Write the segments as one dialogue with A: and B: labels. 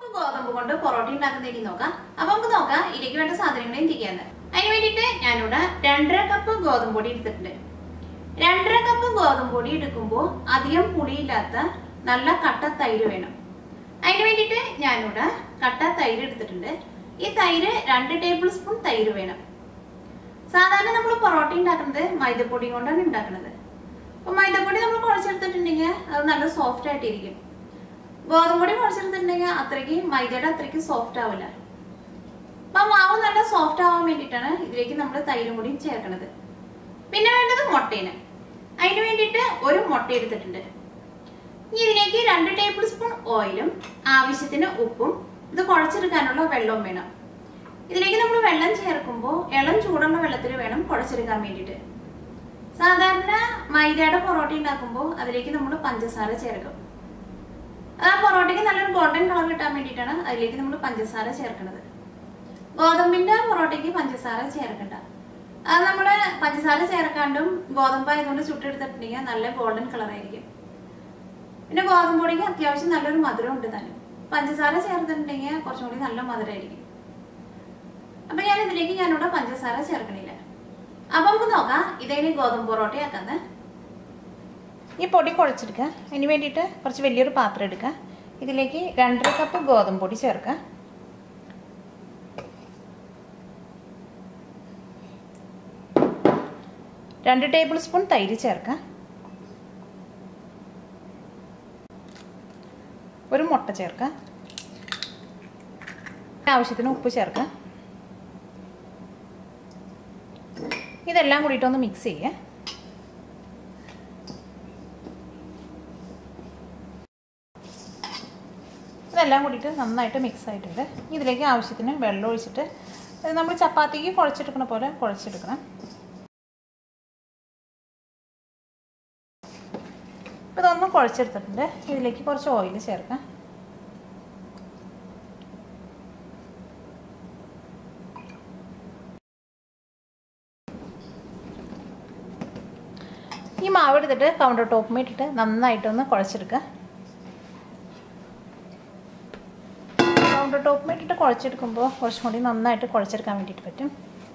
A: cup ഗോതമ്പ് കൊണ്ട് പൊറോട്ട ഉണ്ടാക്കുന്ന രീതി നോക്കാം അപ്പൊ നമുക്ക് നോക്കാം ഇതിലേക്ക് വേണ്ട സാധനങ്ങൾ എന്തൊക്കെയാണ് അതിന് വേണ്ടിയിട്ട് ഞാനിവിടെ രണ്ടര കപ്പ് ഗോതമ്പ് പൊടി എടുത്തിട്ടുണ്ട് രണ്ടര കപ്പ് ഗോതമ്പ് പൊടി എടുക്കുമ്പോൾ അധികം പുളിയില്ലാത്ത നല്ല കട്ട തൈര് വേണം അതിന് വേണ്ടിയിട്ട് ഞാനിവിടെ കട്ട തൈര് എടുത്തിട്ടുണ്ട് ഈ തൈര് രണ്ട് ടേബിൾ സ്പൂൺ തൈര് വേണം സാധാരണ നമ്മൾ പൊറോട്ട ഉണ്ടാക്കുന്നത് മൈദപ്പൊടി കൊണ്ടാണ് ഉണ്ടാക്കുന്നത് അപ്പൊ മൈദപ്പൊടി നമ്മൾ കുഴച്ചെടുത്തിട്ടുണ്ടെങ്കിൽ അത് നല്ല സോഫ്റ്റ് ആയിട്ടിരിക്കും ഗോതമ്പ് പൊടി കുഴച്ചെടുത്തിട്ടുണ്ടെങ്കിൽ അത്രയ്ക്ക് മൈദയുടെ അത്രയ്ക്ക് സോഫ്റ്റ് ആവില്ല അപ്പൊ മാവ് നല്ല സോഫ്റ്റ് ആവാൻ വേണ്ടിയിട്ടാണ് ഇതിലേക്ക് നമ്മൾ തൈരും കൂടി ചേർക്കുന്നത് പിന്നെ വേണ്ടത് മുട്ടേന് അതിന് വേണ്ടിയിട്ട് ഒരു മുട്ട എടുത്തിട്ടുണ്ട് ഇനി ഇതിലേക്ക് രണ്ട് ടേബിൾ സ്പൂൺ ഓയിലും ആവശ്യത്തിന് ഉപ്പും ഇത് കുഴച്ചെടുക്കാനുള്ള വെള്ളവും വേണം ഇതിലേക്ക് നമ്മൾ വെള്ളം ചേർക്കുമ്പോൾ ഇളം ചൂടുള്ള വെള്ളത്തിൽ വേണം കുഴച്ചെടുക്കാൻ വേണ്ടിയിട്ട് സാധാരണ മൈദയുടെ പൊറോട്ട ഉണ്ടാക്കുമ്പോൾ അതിലേക്ക് നമ്മൾ പഞ്ചസാര ചേർക്കും ആ പൊറോട്ടയ്ക്ക് നല്ലൊരു ഗോൾഡൻ കളർ കിട്ടാൻ വേണ്ടിയിട്ടാണ് അതിലേക്ക് നമ്മൾ പഞ്ചസാര ചേർക്കുന്നത് ഗോതമ്പിന്റെ പൊറോട്ടയ്ക്ക് പഞ്ചസാര ചേർക്കണ്ട അത് നമ്മൾ പഞ്ചസാര ചേർക്കാണ്ടും ഗോതമ്പ് ആയതുകൊണ്ട് ചുട്ടെടുത്തിട്ടുണ്ടെങ്കിൽ നല്ല ഗോൾഡൻ കളർ ആയിരിക്കും പിന്നെ ഗോതമ്പ് പൊടിക്ക് അത്യാവശ്യം നല്ലൊരു മധുരം ഉണ്ട് തന്നെ പഞ്ചസാര ചേർത്തിട്ടുണ്ടെങ്കിൽ കുറച്ചും കൂടി നല്ല മധുരമായിരിക്കും അപ്പൊ ഞാൻ ഇതിലേക്ക് ഞാനിവിടെ പഞ്ചസാര ചേർക്കണില്ല അപ്പൊ നമുക്ക് നോക്കാം ഇതേനി ഗോതമ്പ് പൊറോട്ടയാക്കുന്നത് ഈ പൊടി കുഴച്ചെടുക്കുക അതിന് വേണ്ടിയിട്ട് കുറച്ച് വലിയൊരു പാത്രം എടുക്കുക ഇതിലേക്ക് രണ്ടര കപ്പ് ഗോതമ്പ് പൊടി ചേർക്കുക രണ്ട് ടേബിൾ സ്പൂൺ തൈര് ചേർക്കുക ഒരു മുട്ട ചേർക്കുക ആവശ്യത്തിന് ഉപ്പ് ചേർക്കുക ഇതെല്ലാം കൂടിയിട്ടൊന്ന് മിക്സ് ചെയ്യുക ഇതെല്ലാം കൂടിയിട്ട് നന്നായിട്ട് മിക്സ് ആയിട്ടുണ്ട് ഇതിലേക്ക് ആവശ്യത്തിന് വെള്ളം ഒഴിച്ചിട്ട് ഇത് നമ്മൾ ചപ്പാത്തിക്ക് കുഴച്ചെടുക്കണ പോലെ കുഴച്ചെടുക്കണം അപ്പോൾ ഇതൊന്ന് കുഴച്ചെടുത്തിട്ടുണ്ട് ഇതിലേക്ക് കുറച്ച് ഓയിൽ ചേർക്കാം ഈ മാവ് എടുത്തിട്ട് കൗണ്ടർ ടോപ്പ് ഇട്ടിട്ട് നന്നായിട്ടൊന്ന് കുഴച്ചെടുക്കുക കൗണ്ടർ ടോപ്പ് ഇട്ടിട്ട് കുഴച്ചെടുക്കുമ്പോൾ കുറച്ചും കൂടി നന്നായിട്ട് കുഴച്ചെടുക്കാൻ വേണ്ടിയിട്ട് പറ്റും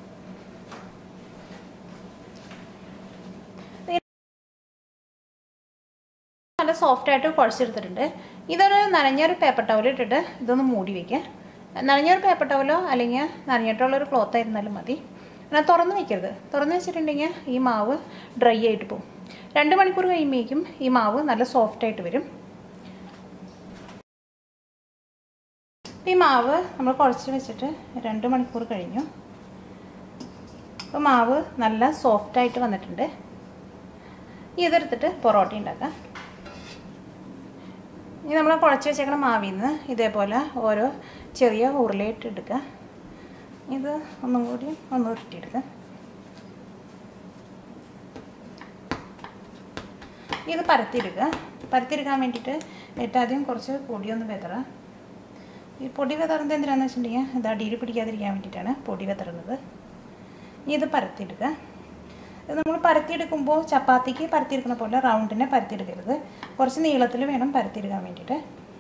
A: നല്ല സോഫ്റ്റ് ആയിട്ട് കുഴച്ചെടുത്തിട്ടുണ്ട് ഇതൊരു നനഞ്ഞൊരു പേപ്പർ ടവൽ ഇട്ടിട്ട് ഇതൊന്ന് മൂടി വയ്ക്കുക നനഞ്ഞൊരു പേപ്പർ ടവലോ അല്ലെങ്കിൽ നനഞ്ഞിട്ടുള്ളൊരു ക്ലോത്ത് ആയിരുന്നാലും മതി എന്നാൽ തുറന്ന് വെക്കരുത് തുറന്ന് വെച്ചിട്ടുണ്ടെങ്കിൽ ഈ മാവ് ഡ്രൈ ആയിട്ട് പോകും രണ്ട് മണിക്കൂർ കഴിയുമ്പോഴേക്കും ഈ മാവ് നല്ല സോഫ്റ്റ് ആയിട്ട് വരും ഈ മാവ് നമ്മൾ കുഴച്ച് വെച്ചിട്ട് രണ്ട് മണിക്കൂർ കഴിഞ്ഞു അപ്പോൾ മാവ് നല്ല സോഫ്റ്റ് ആയിട്ട് വന്നിട്ടുണ്ട് ഇതെടുത്തിട്ട് പൊറോട്ട ഉണ്ടാക്കാം ഇനി നമ്മൾ കുഴച്ച് വെച്ചേക്കണ മാവിൽ നിന്ന് ഇതേപോലെ ഓരോ ചെറിയ ഉരുളയിട്ട് എടുക്കുക ഇത് ഒന്നും കൂടി ഒന്ന് ഉരുട്ടിയെടുക്കുക ഇത് പരത്തിയെടുക്കുക പരത്തിയെടുക്കാൻ വേണ്ടിയിട്ട് ഏറ്റവും ആദ്യം കുറച്ച് പൊടിയൊന്ന് വെതറാം ഈ പൊടി വെതറുന്നത് എന്തിനാണെന്ന് വെച്ചിട്ടുണ്ടെങ്കിൽ ഇത് അടിയിൽ പിടിക്കാതിരിക്കാൻ വേണ്ടിയിട്ടാണ് പൊടി വെതറുന്നത് ഇനി ഇത് പരത്തിയെടുക്കുക ഇത് നമ്മൾ പരത്തിയെടുക്കുമ്പോൾ ചപ്പാത്തിക്ക് പരത്തിയെടുക്കുന്ന പോലെ റൗണ്ടിനെ പരത്തിയെടുക്കരുത് കുറച്ച് നീളത്തിൽ വേണം പരത്തിയെടുക്കാൻ വേണ്ടിയിട്ട്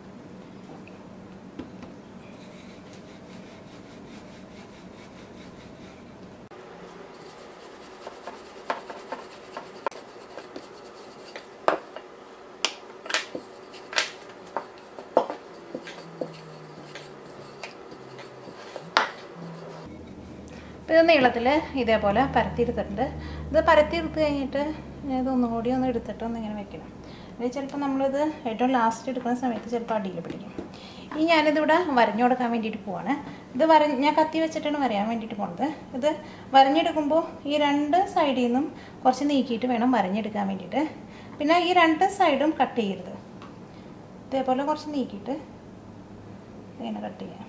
A: അപ്പോൾ ഇത് നീളത്തിൽ ഇതേപോലെ പരത്തിയെടുത്തിട്ടുണ്ട് ഇത് പരത്തിയെടുത്ത് കഴിഞ്ഞിട്ട് ഇതൊന്നും കൂടി ഒന്ന് എടുത്തിട്ട് ഒന്ന് ഇങ്ങനെ വെക്കണം ഇത് ചിലപ്പോൾ നമ്മളിത് ഏറ്റവും ലാസ്റ്റ് എടുക്കുന്ന സമയത്ത് ചിലപ്പോൾ അടിയിൽ പിടിക്കും ഇനി ഞാനിതിവിടെ വരഞ്ഞു കൊടുക്കാൻ വേണ്ടിയിട്ട് പോവാണ് ഇത് വര ഞാൻ കത്തി വെച്ചിട്ടാണ് വരയാൻ വേണ്ടിയിട്ട് പോകുന്നത് ഇത് വരഞ്ഞെടുക്കുമ്പോൾ ഈ രണ്ട് സൈഡിൽ നിന്നും കുറച്ച് നീക്കിയിട്ട് വേണം വരഞ്ഞെടുക്കാൻ വേണ്ടിയിട്ട് പിന്നെ ഈ രണ്ട് സൈഡും കട്ട് ചെയ്യരുത് ഇതേപോലെ കുറച്ച് നീക്കിയിട്ട് ഇങ്ങനെ കട്ട് ചെയ്യാം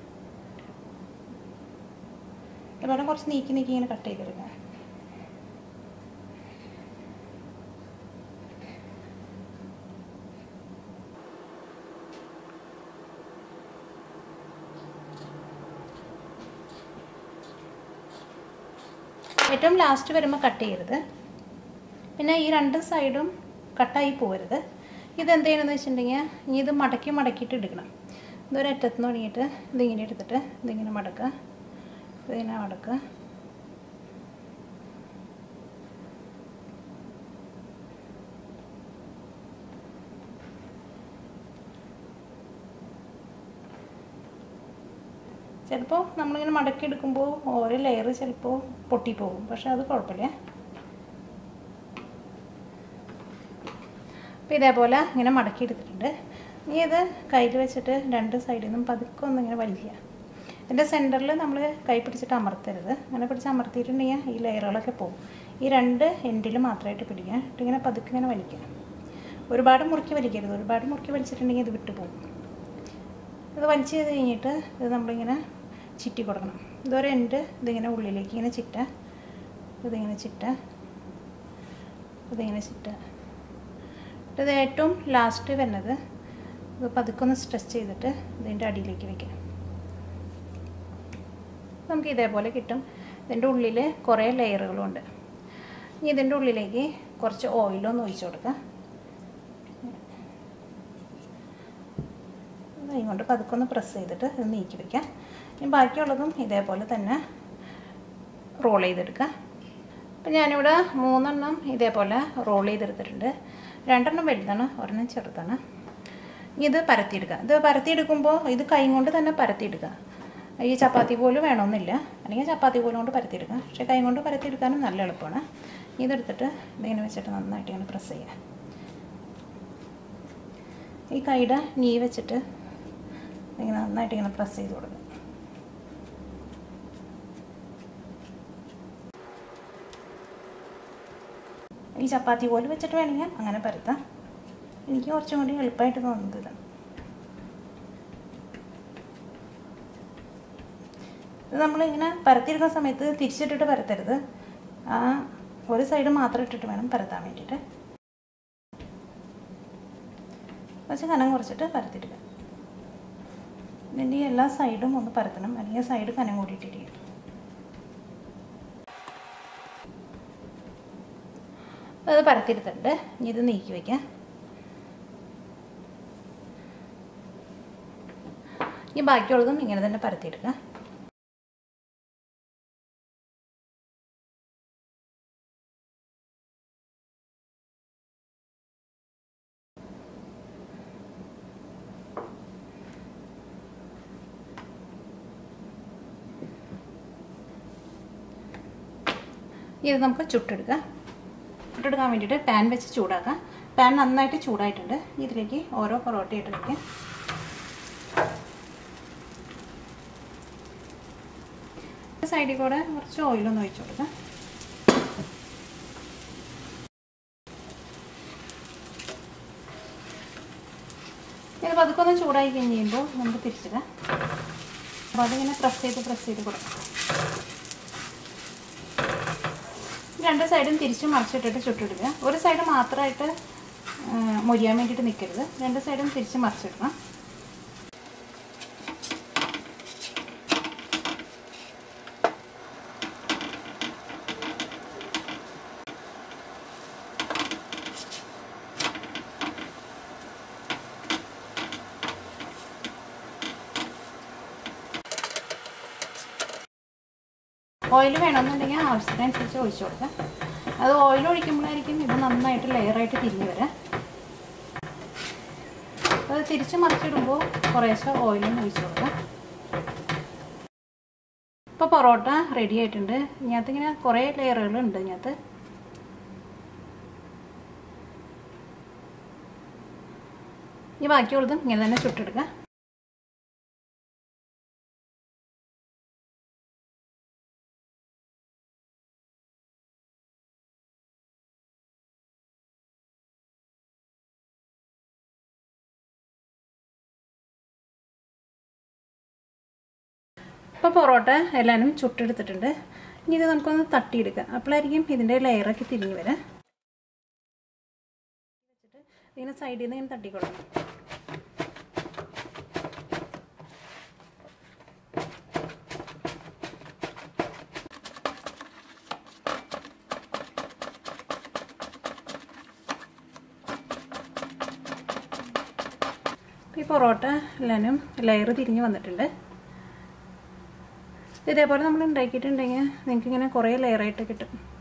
A: ഇതുപോലെ കുറച്ച് നീക്കി നീക്കി ഇങ്ങനെ കട്ട് ചെയ്തെടുക്കുക ഏറ്റവും ലാസ്റ്റ് വരുമ്പോൾ കട്ട് ചെയ്യരുത് പിന്നെ ഈ രണ്ട് സൈഡും കട്ടായി പോകരുത് ഇതെന്ത് ചെയ്യണമെന്ന് വെച്ചിട്ടുണ്ടെങ്കിൽ ഇനി ഇത് മടക്കി മടക്കിയിട്ട് എടുക്കണം ഇതൊരറ്റത്ത് നിന്ന് തുടങ്ങിയിട്ട് ഇതിങ്ങനെ എടുത്തിട്ട് ഇതിങ്ങനെ മടക്കുക ഇതിങ്ങനെ മടക്കുക ചിലപ്പോൾ നമ്മളിങ്ങനെ മടക്കി എടുക്കുമ്പോൾ ഓരോ ലെയർ ചിലപ്പോൾ പൊട്ടിപ്പോകും പക്ഷെ അത് കുഴപ്പമില്ല അപ്പോൾ ഇതേപോലെ ഇങ്ങനെ മടക്കി എടുത്തിട്ടുണ്ട് ഇനി ഇത് കയ്യിൽ വെച്ചിട്ട് രണ്ട് സൈഡിൽ നിന്നും പതുക്കെ ഒന്ന് ഇങ്ങനെ വലിക്കുക ഇതിൻ്റെ സെൻറ്ററിൽ നമ്മൾ കൈ പിടിച്ചിട്ട് അമർത്തരുത് അങ്ങനെ പിടിച്ച് അമർത്തിയിട്ടുണ്ടെങ്കിൽ ഈ ലെയറുകളൊക്കെ പോകും ഈ രണ്ട് എൻഡിൽ മാത്രമായിട്ട് പിടിക്കുക എന്നിട്ട് ഇങ്ങനെ പതുക്കെ ഇങ്ങനെ വലിക്കുക ഒരുപാട് മുറുക്കി വലിക്കരുത് ഒരുപാട് മുറുക്കി വലിച്ചിട്ടുണ്ടെങ്കിൽ ഇത് വിട്ടു പോകും ഇത് വലിച്ച് ചെയ്ത് കഴിഞ്ഞിട്ട് ഇത് നമ്മളിങ്ങനെ ചിറ്റി കൊടുക്കണം ഇതൊരു എൻഡ് ഇതിങ്ങനെ ഉള്ളിലേക്ക് ഇങ്ങനെ ചിറ്റ ഇതിങ്ങനെ ചിറ്റ ഇതിങ്ങനെ ചിറ്റ ഇത് ഏറ്റവും ലാസ്റ്റ് വരുന്നത് ഇത് പതുക്കെ ഒന്ന് സ്ട്രെച്ച് ചെയ്തിട്ട് ഇതിൻ്റെ അടിയിലേക്ക് വെക്കാം നമുക്ക് ഇതേപോലെ കിട്ടും ഇതിൻ്റെ ഉള്ളിൽ കുറേ ലെയറുകളുണ്ട് ഇനി ഇതിൻ്റെ ഉള്ളിലേക്ക് കുറച്ച് ഓയിലൊന്ന് ഒഴിച്ചു കൊടുക്കുക കൈ കൊണ്ട് പതുക്കെ ഒന്ന് പ്രസ് ചെയ്തിട്ട് ഇത് നീക്കി വെക്കാം ഇനി ബാക്കിയുള്ളതും ഇതേപോലെ തന്നെ റോൾ ചെയ്തെടുക്കുക അപ്പം ഞാനിവിടെ മൂന്നെണ്ണം ഇതേപോലെ റോൾ ചെയ്തെടുത്തിട്ടുണ്ട് രണ്ടെണ്ണം വലുതാണ് ഒരെണ്ണം ചെറുതാണ് ഇനി ഇത് പരത്തിയെടുക്കുക ഇത് പരത്തിയെടുക്കുമ്പോൾ ഇത് കൈ കൊണ്ട് തന്നെ പരത്തിയെടുക്കുക ഈ ചപ്പാത്തി പോലും വേണമെന്നില്ല അല്ലെങ്കിൽ ചപ്പാത്തി പോലും കൊണ്ട് പരത്തിയെടുക്കുക പക്ഷേ കൈ കൊണ്ട് പരത്തിയെടുക്കാനും നല്ല എളുപ്പമാണ് ഇതെടുത്തിട്ട് ഇതിങ്ങനെ വെച്ചിട്ട് നന്നായിട്ട് ഇങ്ങനെ പ്രസ് ചെയ്യുക ഈ കൈയുടെ നീ വെച്ചിട്ട് ഇങ്ങനെ നന്നായിട്ട് ഇങ്ങനെ പ്രസ് ചെയ്ത് കൊടുക്കുക ഈ ചപ്പാത്തി പോലെ വെച്ചിട്ട് വേണമെങ്കിൽ അങ്ങനെ പരത്താം എനിക്ക് കുറച്ചും കൂടി എളുപ്പമായിട്ട് തോന്നുന്നത് ഇതാണ് ഇത് നമ്മളിങ്ങനെ പരത്തിയെടുക്കുന്ന സമയത്ത് തിരിച്ചിട്ടിട്ട് പരത്തരുത് ആ ഒരു സൈഡ് മാത്രം ഇട്ടിട്ട് വേണം പരത്താൻ വേണ്ടിയിട്ട് കുറച്ച് കനം കുറച്ചിട്ട് പരത്തിയെടുക്കുക ഇതിൻ്റെ എല്ലാ സൈഡും ഒന്ന് പരത്തണം അല്ലെങ്കിൽ സൈഡ് കനം കൂടിയിട്ടിരിക്കും അത് പരത്തിയെടുത്തിട്ടുണ്ട് ഇനി ഇത് നീക്കി വയ്ക്കാം ഇനി ബാക്കിയുള്ളതും ഇങ്ങനെ തന്നെ പരത്തിയെടുക്കുക ഇത് നമുക്ക് ചുട്ടെടുക്കാം ചുട്ടെടുക്കാൻ വേണ്ടിയിട്ട് പാൻ വെച്ച് ചൂടാക്കാം പാൻ നന്നായിട്ട് ചൂടായിട്ടുണ്ട് ഇതിലേക്ക് ഓരോ പൊറോട്ട ഇട്ട് വയ്ക്കാം സൈഡിൽ കൂടെ കുറച്ച് ഓയിലൊന്ന് ഒഴിച്ചു കൊടുക്കാം ഇത് പതുക്കെ ഒന്ന് ചൂടായി കഴിഞ്ഞ് കഴിയുമ്പോൾ നമുക്ക് തിരിച്ചിടാം അപ്പോൾ അതിങ്ങനെ പ്രസ് ചെയ്ത് പ്രസ് ചെയ്ത് കൊടുക്കാം രണ്ട് സൈഡും തിരിച്ച് മറിച്ചിട്ടിട്ട് ചുട്ടിടുക ഒരു സൈഡ് മാത്രമായിട്ട് മൊരിയാൻ വേണ്ടിയിട്ട് നിൽക്കരുത് രണ്ട് സൈഡും തിരിച്ച് മറിച്ചിടണം ഓയിൽ വേണമെന്നുണ്ടെങ്കിൽ ആവശ്യത്തിനനുസരിച്ച് ഒഴിച്ചു കൊടുക്കാം അത് ഓയിൽ ഒഴിക്കുമ്പോഴായിരിക്കും ഇത് നന്നായിട്ട് ലെയറായിട്ട് തിരിഞ്ഞ് വരാം അത് തിരിച്ച് മറിച്ചിടുമ്പോൾ കുറേശ്ശെ ഓയിലും ഒഴിച്ചു കൊടുക്കാം ഇപ്പോൾ പൊറോട്ട റെഡി ആയിട്ടുണ്ട് ഇതിനകത്ത് ഇങ്ങനെ കുറേ ലെയറുകൾ ഉണ്ട് ഇതിനകത്ത് ഈ ബാക്കിയുള്ളതും ഇങ്ങനെ തന്നെ ചുട്ടെടുക്കുക ഇപ്പോൾ പൊറോട്ട എല്ലാവരും ചുട്ടെടുത്തിട്ടുണ്ട് ഇനി ഇത് നമുക്കൊന്ന് തട്ടിയെടുക്കാം അപ്പോഴായിരിക്കും ഇതിൻ്റെ ലെയറൊക്കെ തിരിഞ്ഞ് വരാം വെച്ചിട്ട് ഇങ്ങനെ സൈഡിൽ നിന്ന് ഇങ്ങനെ തട്ടിക്കൊള്ളണം ഈ പൊറോട്ട എല്ലാനും ലെയർ തിരിഞ്ഞ് വന്നിട്ടുണ്ട് ഇതേപോലെ നമ്മൾ ഉണ്ടാക്കിയിട്ടുണ്ടെങ്കിൽ നിങ്ങൾക്ക് ഇങ്ങനെ കുറേ ലെയറായിട്ട് കിട്ടും